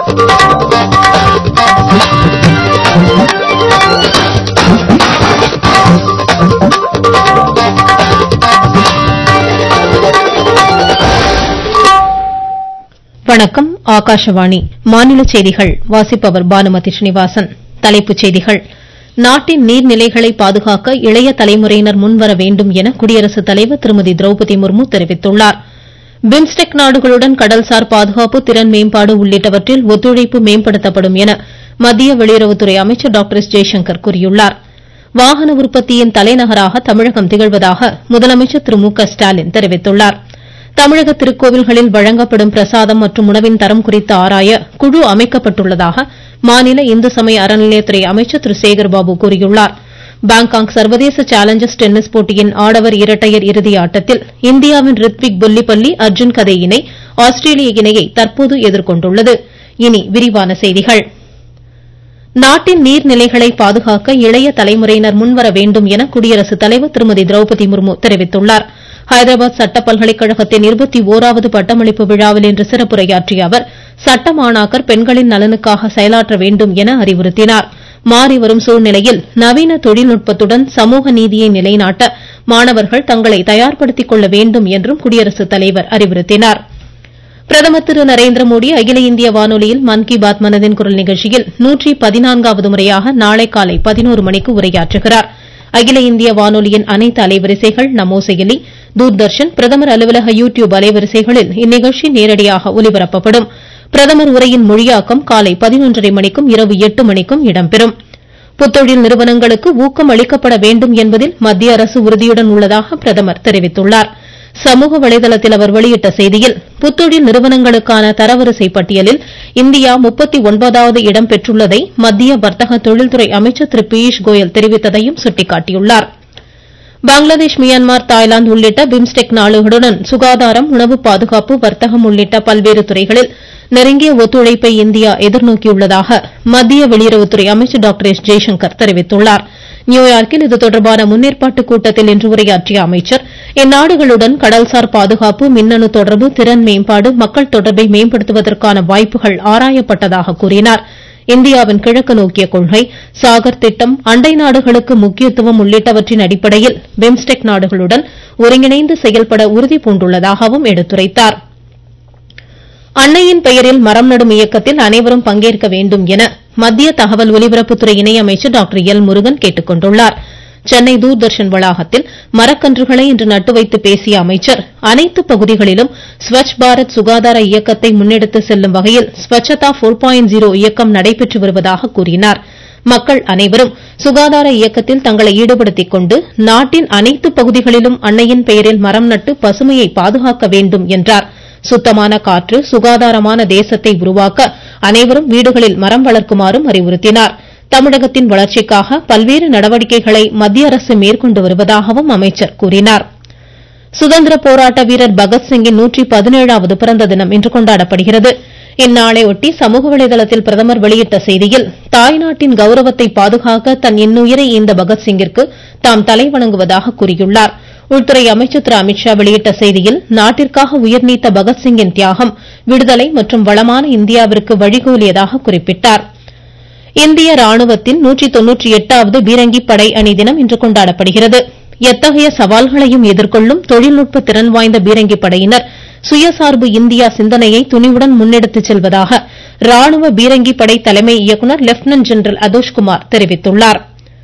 வணக்கம் ஆகாஷவாணி மாநில செய்திகள் வாசிப்பவர் பானுமதி ஸ்ரீனிவாசன் தலைப்புச் செய்திகள் நாட்டின் நீர்நிலைகளை பாதுகாக்க இளைய தலைமுறையினர் முன்வர வேண்டும் என குடியரசுத் தலைவர் திருமதி திரௌபதி முர்மு தெரிவித்துள்ளார் பிம்ஸ்டெக் நாடுகளுடன் கடல்சார் பாதுகாப்பு திறன் மேம்பாடு உள்ளிட்டவற்றில் ஒத்துழைப்பு மேம்படுத்தப்படும் என மத்திய வெளியுறவுத்துறை அமைச்சர் டாக்டர் எஸ் ஜெய்சங்கர் கூறியுள்ளார் வாகன உற்பத்தியின் தலைநகராக தமிழகம் திகழ்வதாக முதலமைச்சர் திரு மு க ஸ்டாலின் தெரிவித்துள்ளார் தமிழக திருக்கோவில்களில் வழங்கப்படும் பிரசாதம் மற்றும் உணவின் தரம் குறித்து ஆராய குழு அமைக்கப்பட்டுள்ளதாக மாநில இந்து சமய அறநிலையத்துறை அமைச்சர் திரு சேகர்பாபு கூறியுள்ளார் பாங்காக் சர்வதேச சேலஞ்சர்ஸ் டென்னிஸ் போட்டியின் ஆடவர் இரட்டையர் இறுதி ஆட்டத்தில் இந்தியாவின் ரித்விக் பொல்லிப்பள்ளி அர்ஜுன் கதே இணை ஆஸ்திரேலிய இணையை தற்போது எதிர்கொண்டுள்ளது இனி விரிவான செய்திகள் நாட்டின் நீர்நிலைகளை பாதுகாக்க இளைய தலைமுறையினர் முன்வர வேண்டும் என குடியரசுத் தலைவர் திருமதி திரௌபதி முர்மு தெரிவித்துள்ளார் ஹைதராபாத் சட்ட பல்கலைக்கழகத்தின் இருபத்தி ஓராவது பட்டமளிப்பு விழாவில் இன்று சிறப்புரையாற்றிய அவர் சட்ட மாணாக்கர் பெண்களின் நலனுக்காக செயலாற்ற வேண்டும் என அறிவுறுத்தினார் மாறிவரும் சூழ்நிலையில் நவீன தொழில்நுட்பத்துடன் சமூக நீதியை நிலைநாட்ட மாணவர்கள் தங்களை தயார்படுத்திக் கொள்ள வேண்டும் என்றும் குடியரசுத் தலைவர் அறிவுறுத்தினார் பிரதமர் திரு நரேந்திர மோடி அகில இந்திய வானொலியில் மன் கி பாத் மனதின் குரல் நிகழ்ச்சியில் நூற்றி பதினான்காவது முறையாக நாளை காலை பதினோரு மணிக்கு உரையாற்றுகிறார் அகில இந்திய வானொலியின் அனைத்து அலைவரிசைகள் நமோ செயலி தூர்தர்ஷன் பிரதமர் அலுவலக யூ டியூப் அலைவரிசைகளில் இந்நிகழ்ச்சி நேரடியாக ஒலிபரப்பப்படும் பிரதமர் உரையின் மொழியாக்கம் காலை பதினொன்றரை மணிக்கும் இரவு எட்டு மணிக்கும் இடம்பெறும் புத்தொழில் நிறுவனங்களுக்கு ஊக்கம் அளிக்கப்பட வேண்டும் என்பதில் மத்திய அரசு உறுதியுடன் உள்ளதாக பிரதமர் தெரிவித்துள்ளார் சமூக வலைதளத்தில் அவர் வெளியிட்ட செய்தியில் புத்தொழில் நிறுவனங்களுக்கான தரவரிசை பட்டியலில் இந்தியா முப்பத்தி ஒன்பதாவது இடம் பெற்றுள்ளதை மத்திய வர்த்தக தொழில்துறை அமைச்சர் திரு பியூஷ் கோயல் தெரிவித்ததையும் சுட்டிக்காட்டியுள்ளார் பங்களாதேஷ் மியான்மர் தாய்லாந்து உள்ளிட்ட பிம்ஸ்டெக் நாடுகளுடன் சுகாதாரம் உணவு பாதுகாப்பு வர்த்தகம் உள்ளிட்ட பல்வேறு துறைகளில் நெருங்கிய ஒத்துழைப்பை இந்தியா எதிர்நோக்கியுள்ளதாக மத்திய வெளியுறவுத்துறை அமைச்சர் டாக்டர் எஸ் ஜெய்சங்கர் தெரிவித்துள்ளார் நியூயார்க்கில் இது தொடர்பான முன்னேற்பாட்டு கூட்டத்தில் இன்று உரையாற்றிய அமைச்சர் இந்நாடுகளுடன் கடல்சார் பாதுகாப்பு மின்னணு தொடர்பு திறன் மேம்பாடு மக்கள் தொடர்பை மேம்படுத்துவதற்கான வாய்ப்புகள் ஆராயப்பட்டதாக கூறினார் இந்தியாவின் கிழக்கு நோக்கிய கொள்கை சாகர் திட்டம் அண்டை நாடுகளுக்கு முக்கியத்துவம் உள்ளிட்டவற்றின் அடிப்படையில் பிம்ஸ்டெக் நாடுகளுடன் ஒருங்கிணைந்து செயல்பட உறுதி பூண்டுள்ளதாகவும் எடுத்துரைத்தார் அன்னையின் பெயரில் மரம் நடும் இயக்கத்தில் அனைவரும் பங்கேற்க வேண்டும் என மத்திய தகவல் ஒலிபரப்புத்துறை இணையமைச்சர் டாக்டர் எல் முருகன் கேட்டுக் கொண்டுள்ளார் சென்னை தூர்தர்ஷன் வளாகத்தில் மரக்கன்றுகளை இன்று நட்டு வைத்து பேசிய அமைச்சர் அனைத்து பகுதிகளிலும் ஸ்வச் பாரத் சுகாதார இயக்கத்தை முன்னெடுத்து செல்லும் வகையில் ஸ்வச்சதா போர் பாயிண்ட் ஜீரோ இயக்கம் நடைபெற்று வருவதாக கூறினார் மக்கள் அனைவரும் சுகாதார இயக்கத்தில் தங்களை ஈடுபடுத்திக் கொண்டு நாட்டின் அனைத்து பகுதிகளிலும் அன்னையின் பெயரில் மரம் நட்டு பசுமையை பாதுகாக்க வேண்டும் என்றார் சுத்தமான காற்று சுகாதாரமான தேசத்தை உருவாக்க அனைவரும் வீடுகளில் மரம் வளர்க்குமாறும் அறிவுறுத்தினார் தமிழகத்தின் வளர்ச்சிக்காக பல்வேறு நடவடிக்கைகளை மத்திய அரசு மேற்கொண்டு வருவதாகவும் அமைச்சர் கூறினார் சுதந்திர போராட்ட வீரர் பகத்சிங்கின் நூற்றி பதினேழாவது பிறந்த தினம் இன்று கொண்டாடப்படுகிறது இந்நாளையொட்டி சமூக வலைதளத்தில் பிரதமர் வெளியிட்ட செய்தியில் தாய்நாட்டின் கௌரவத்தை பாதுகாக்க தன் இன்னுயிரை ஈந்த பகத்சிங்கிற்கு தாம் தலைவணங்குவதாக கூறியுள்ளார் உள்துறை அமைச்சர் திரு அமித்ஷா வெளியிட்ட செய்தியில் நாட்டிற்காக உயிர்நீத்த பகத்சிங்கின் தியாகம் விடுதலை மற்றும் வளமான இந்தியாவிற்கு வழிகோலியதாக குறிப்பிட்டார் இந்திய ராணுவத்தின் நூற்றி தொன்னூற்றி எட்டாவது பீரங்கி படை அணி தினம் இன்று கொண்டாடப்படுகிறது எத்தகைய சவால்களையும் எதிர்கொள்ளும் தொழில்நுட்ப திறன் வாய்ந்த பீரங்கி படையினர் சுயசார்பு இந்தியா சிந்தனையை துணிவுடன் முன்னெடுத்துச் செல்வதாக ராணுவ பீரங்கி படை தலைமை இயக்குநர் லெப்டினன்ட் ஜெனரல் அதோஷ்குமார் தெரிவித்துள்ளார்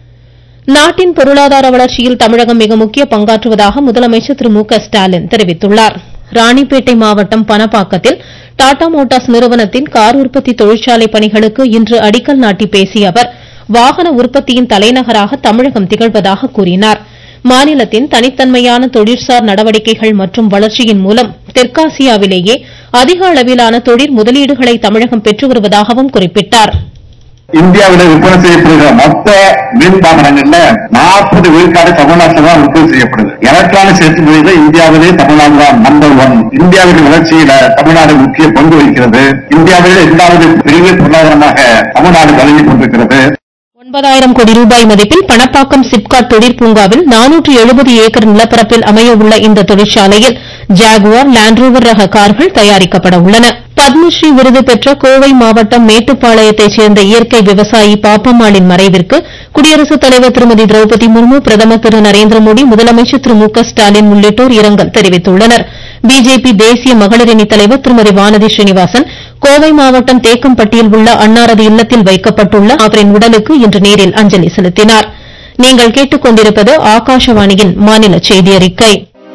நாட்டின் பொருளாதார வளர்ச்சியில் தமிழகம் மிக முக்கிய பங்காற்றுவதாக முதலமைச்சர் திரு மு க ஸ்டாலின் தெரிவித்துள்ளார் ராணிப்பேட்டை மாவட்டம் பனப்பாக்கத்தில் டாடா மோட்டார்ஸ் நிறுவனத்தின் கார் உற்பத்தி தொழிற்சாலை பணிகளுக்கு இன்று அடிக்கல் நாட்டி பேசிய அவர் வாகன உற்பத்தியின் தலைநகராக தமிழகம் திகழ்வதாக கூறினார் மாநிலத்தின் தனித்தன்மையான தொழிற்சார் நடவடிக்கைகள் மற்றும் வளர்ச்சியின் மூலம் தெற்காசியாவிலேயே அதிக அளவிலான தொழில் முதலீடுகளை தமிழகம் பெற்று வருவதாகவும் குறிப்பிட்டார் இந்தியாவில விற்பனை செய்யப்படுகிற மொத்த மின் வாகனங்கள்ல நாற்பது விழுக்காடு தமிழ்நாட்டில் தான் உற்பத்தி செய்யப்படுது எலக்ட்ரானிக்ஸ் ஏற்றுமதியில இந்தியாவிலே தமிழ்நாடு தான் நம்பர் ஒன் இந்தியாவின் வளர்ச்சியில தமிழ்நாடு முக்கிய பங்கு வகிக்கிறது இந்தியாவிலே இரண்டாவது பெரிய பொருளாதாரமாக தமிழ்நாடு வழங்கிக் கொண்டிருக்கிறது ஒன்பதாயிரம் கோடி ரூபாய் மதிப்பில் பணப்பாக்கம் சிப்காட் தொழிற்பூங்காவில் நானூற்று எழுபது ஏக்கர் நிலப்பரப்பில் அமையவுள்ள இந்த தொழிற்சாலையில் ஜாகுவார் லேண்ட்ரோவர் ரக கார்கள் தயாரிக்கப்பட உள்ளன பத்மஸ்ரீ விருது பெற்ற கோவை மாவட்டம் மேட்டுப்பாளையத்தைச் சேர்ந்த இயற்கை விவசாயி பாப்பம்மாளின் மறைவிற்கு குடியரசுத் தலைவர் திருமதி திரௌபதி முர்மு பிரதமர் திரு நரேந்திர மோடி முதலமைச்சர் திரு மு க ஸ்டாலின் உள்ளிட்டோர் இரங்கல் தெரிவித்துள்ளனர் பிஜேபி தேசிய மகளிரணி தலைவர் திருமதி வானதி ஸ்ரீனிவாசன் கோவை மாவட்டம் தேக்கம்பட்டியில் உள்ள அன்னாரது இல்லத்தில் வைக்கப்பட்டுள்ள அவரின் உடலுக்கு இன்று நேரில் அஞ்சலி செலுத்தினார் நீங்கள் கேட்டுக் கொண்டிருப்பது ஆகாஷவாணியின் மாநில செய்தி அறிக்கை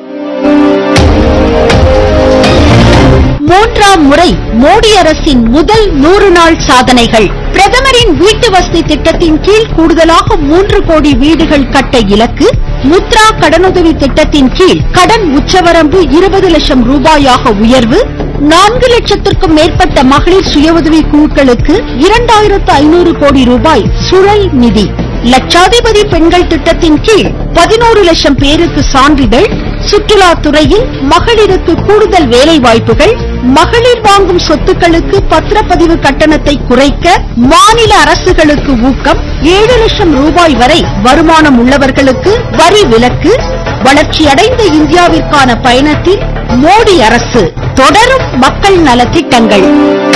மூன்றாம் முறை மோடி அரசின் முதல் நூறு நாள் சாதனைகள் பிரதமரின் வீட்டு வசதி திட்டத்தின் கீழ் கூடுதலாக மூன்று கோடி வீடுகள் கட்ட இலக்கு முத்ரா கடனுதவி திட்டத்தின் கீழ் கடன் உச்சவரம்பு இருபது லட்சம் ரூபாயாக உயர்வு நான்கு லட்சத்திற்கும் மேற்பட்ட மகளிர் சுய உதவி குழுக்களுக்கு இரண்டாயிரத்து ஐநூறு கோடி ரூபாய் சுழல் நிதி லட்சாதிபதி பெண்கள் திட்டத்தின் கீழ் பதினோரு லட்சம் பேருக்கு சான்றிதழ் சுற்றுலாத் துறையில் மகளிருக்கு கூடுதல் வேலை வாய்ப்புகள் மகளிர் வாங்கும் சொத்துக்களுக்கு பத்திரப்பதிவு கட்டணத்தை குறைக்க மாநில அரசுகளுக்கு ஊக்கம் ஏழு லட்சம் ரூபாய் வரை வருமானம் உள்ளவர்களுக்கு வரி விலக்கு வளர்ச்சியடைந்த இந்தியாவிற்கான பயணத்தில் மோடி அரசு தொடரும் மக்கள் நலத்திட்டங்கள்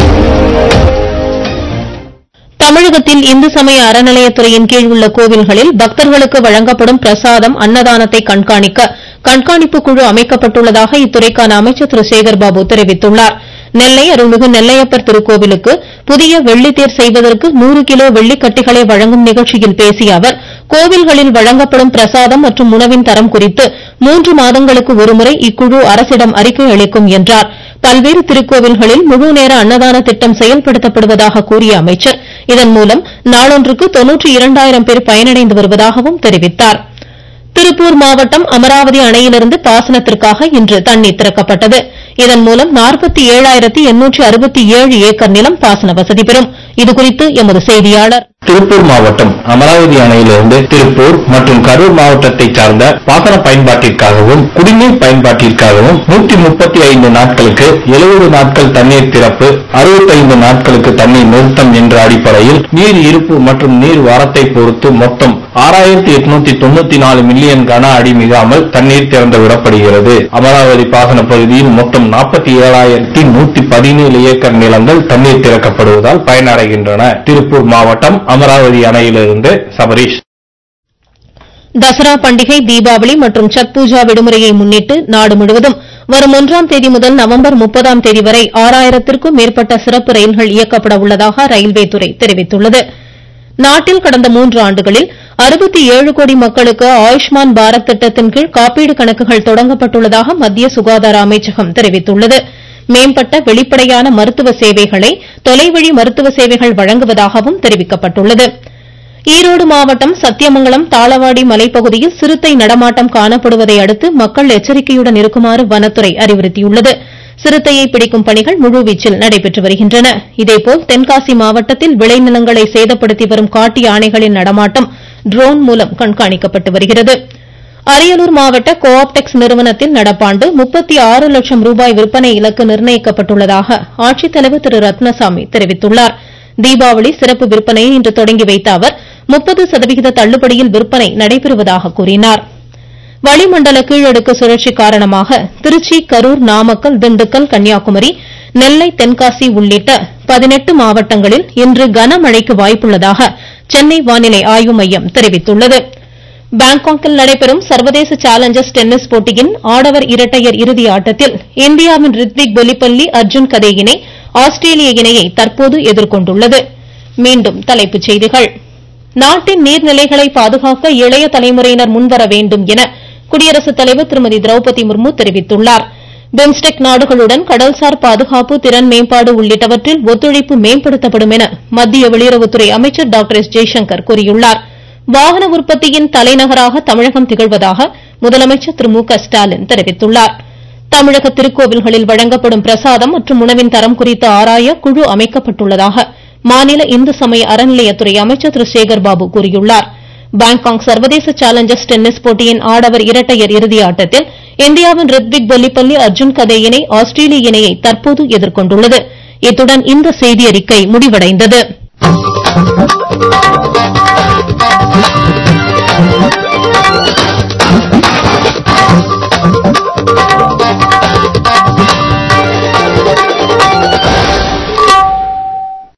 தமிழகத்தில் இந்து சமய அறநிலையத்துறையின் கீழ் உள்ள கோவில்களில் பக்தர்களுக்கு வழங்கப்படும் பிரசாதம் அன்னதானத்தை கண்காணிக்க கண்காணிப்பு குழு அமைக்கப்பட்டுள்ளதாக இத்துறைக்கான அமைச்சர் திரு சேகர்பாபு தெரிவித்துள்ளார் நெல்லை அருள்மிகு நெல்லையப்பர் திருக்கோவிலுக்கு புதிய வெள்ளித்தேர் செய்வதற்கு நூறு கிலோ வெள்ளிக்கட்டிகளை வழங்கும் நிகழ்ச்சியில் பேசிய அவர் கோவில்களில் வழங்கப்படும் பிரசாதம் மற்றும் உணவின் தரம் குறித்து மூன்று மாதங்களுக்கு ஒருமுறை இக்குழு அரசிடம் அறிக்கை அளிக்கும் என்றார் பல்வேறு திருக்கோவில்களில் முழுநேர அன்னதான திட்டம் செயல்படுத்தப்படுவதாக கூறிய அமைச்சர் இதன் மூலம் நாளொன்றுக்கு தொன்னூற்றி இரண்டாயிரம் பேர் பயனடைந்து வருவதாகவும் தெரிவித்தார் திருப்பூர் மாவட்டம் அமராவதி அணையிலிருந்து பாசனத்திற்காக இன்று தண்ணீர் திறக்கப்பட்டது இதன் மூலம் நாற்பத்தி ஏழாயிரத்தி எண்ணூற்றி அறுபத்தி ஏழு ஏக்கர் நிலம் பாசன வசதி பெறும் இதுகுறித்து எமது செய்தியாளர் திருப்பூர் மாவட்டம் அமராவதி அணையிலிருந்து திருப்பூர் மற்றும் கரூர் மாவட்டத்தை சார்ந்த பாசன பயன்பாட்டிற்காகவும் குடிநீர் பயன்பாட்டிற்காகவும் நூற்றி முப்பத்தி ஐந்து நாட்களுக்கு எழுபது நாட்கள் தண்ணீர் திறப்பு அறுபத்தைந்து நாட்களுக்கு தண்ணீர் நிறுத்தம் என்ற அடிப்படையில் நீர் இருப்பு மற்றும் நீர் வாரத்தை பொறுத்து மொத்தம் ஆறாயிரத்தி எட்நூத்தி தொண்ணூத்தி நாலு மில்லியன் கன அடி மிகாமல் தண்ணீர் திறந்து விடப்படுகிறது அமராவதி பாசன பகுதியில் மொத்தம் நாற்பத்தி ஏழாயிரத்தி நூத்தி பதினேழு ஏக்கர் நிலங்கள் தண்ணீர் திறக்கப்படுவதால் பயனடைகின்றன திருப்பூர் மாவட்டம் அமராவதி அணையிலிருந்து சபரீஷ் தசரா பண்டிகை தீபாவளி மற்றும் சத் பூஜா விடுமுறையை முன்னிட்டு நாடு முழுவதும் வரும் ஒன்றாம் தேதி முதல் நவம்பர் முப்பதாம் தேதி வரை ஆறாயிரத்திற்கும் மேற்பட்ட சிறப்பு ரயில்கள் இயக்கப்பட உள்ளதாக ரயில்வே துறை தெரிவித்துள்ளது நாட்டில் கடந்த மூன்று ஆண்டுகளில் அறுபத்தி ஏழு கோடி மக்களுக்கு ஆயுஷ்மான் பாரத் திட்டத்தின் கீழ் காப்பீடு கணக்குகள் தொடங்கப்பட்டுள்ளதாக மத்திய சுகாதார அமைச்சகம் தெரிவித்துள்ளது மேம்பட்ட வெளிப்படையான மருத்துவ சேவைகளை தொலைவழி மருத்துவ சேவைகள் வழங்குவதாகவும் தெரிவிக்கப்பட்டுள்ளது ஈரோடு மாவட்டம் சத்தியமங்கலம் தாளவாடி மலைப்பகுதியில் சிறுத்தை நடமாட்டம் காணப்படுவதை அடுத்து மக்கள் எச்சரிக்கையுடன் இருக்குமாறு வனத்துறை அறிவுறுத்தியுள்ளது சிறுத்தையை பிடிக்கும் பணிகள் முழுவீச்சில் நடைபெற்று வருகின்றன இதேபோல் தென்காசி மாவட்டத்தில் விளைநிலங்களை சேதப்படுத்தி வரும் காட்டு யானைகளின் நடமாட்டம் ட்ரோன் மூலம் கண்காணிக்கப்பட்டு வருகிறது அரியலூர் மாவட்ட கோ ஆப்டெக்ஸ் நிறுவனத்தில் நடப்பாண்டு முப்பத்தி ஆறு லட்சம் ரூபாய் விற்பனை இலக்கு நிர்ணயிக்கப்பட்டுள்ளதாக ஆட்சித்தலைவர் திரு ரத்னசாமி தெரிவித்துள்ளார் தீபாவளி சிறப்பு விற்பனையை இன்று தொடங்கி வைத்த அவர் முப்பது சதவிகித தள்ளுபடியில் விற்பனை நடைபெறுவதாக கூறினார் வளிமண்டல கீழடுக்கு சுழற்சி காரணமாக திருச்சி கரூர் நாமக்கல் திண்டுக்கல் கன்னியாகுமரி நெல்லை தென்காசி உள்ளிட்ட பதினெட்டு மாவட்டங்களில் இன்று கனமழைக்கு வாய்ப்புள்ளதாக சென்னை வானிலை ஆய்வு மையம் தெரிவித்துள்ளது பாங்காக்கில் நடைபெறும் சர்வதேச சேலஞ்சர்ஸ் டென்னிஸ் போட்டியின் ஆடவர் இரட்டையர் இறுதி ஆட்டத்தில் இந்தியாவின் ரித்விக் பொலிப்பள்ளி அர்ஜுன் கதே இணை ஆஸ்திரேலிய இணையை தற்போது எதிர்கொண்டுள்ளது மீண்டும் தலைப்புச் செய்திகள் நாட்டின் நீர்நிலைகளை பாதுகாக்க இளைய தலைமுறையினர் முன்வர வேண்டும் என குடியரசுத் தலைவர் திருமதி திரௌபதி முர்மு தெரிவித்துள்ளார் பிம்ஸ்டெக் நாடுகளுடன் கடல்சார் பாதுகாப்பு திறன் மேம்பாடு உள்ளிட்டவற்றில் ஒத்துழைப்பு மேம்படுத்தப்படும் என மத்திய வெளியுறவுத்துறை அமைச்சர் டாக்டர் எஸ் ஜெய்சங்கர் கூறியுள்ளார் வாகன உற்பத்தியின் தலைநகராக தமிழகம் திகழ்வதாக முதலமைச்சர் திரு மு க ஸ்டாலின் தெரிவித்துள்ளார் தமிழக திருக்கோவில்களில் வழங்கப்படும் பிரசாதம் மற்றும் உணவின் தரம் குறித்து ஆராய குழு அமைக்கப்பட்டுள்ளதாக மாநில இந்து சமய அறநிலையத்துறை அமைச்சர் திரு சேகர்பாபு கூறியுள்ளார் பாங்காக் சர்வதேச சேலஞ்சர்ஸ் டென்னிஸ் போட்டியின் ஆடவர் இரட்டையர் இறுதி ஆட்டத்தில் இந்தியாவின் ரித்விக் பொல்லிப்பள்ளி அர்ஜுன் கதே இணை ஆஸ்திரேலிய இணையை தற்போது எதிர்கொண்டுள்ளது இத்துடன் இந்த செய்தியறிக்கை முடிவடைந்தது வணக்கம்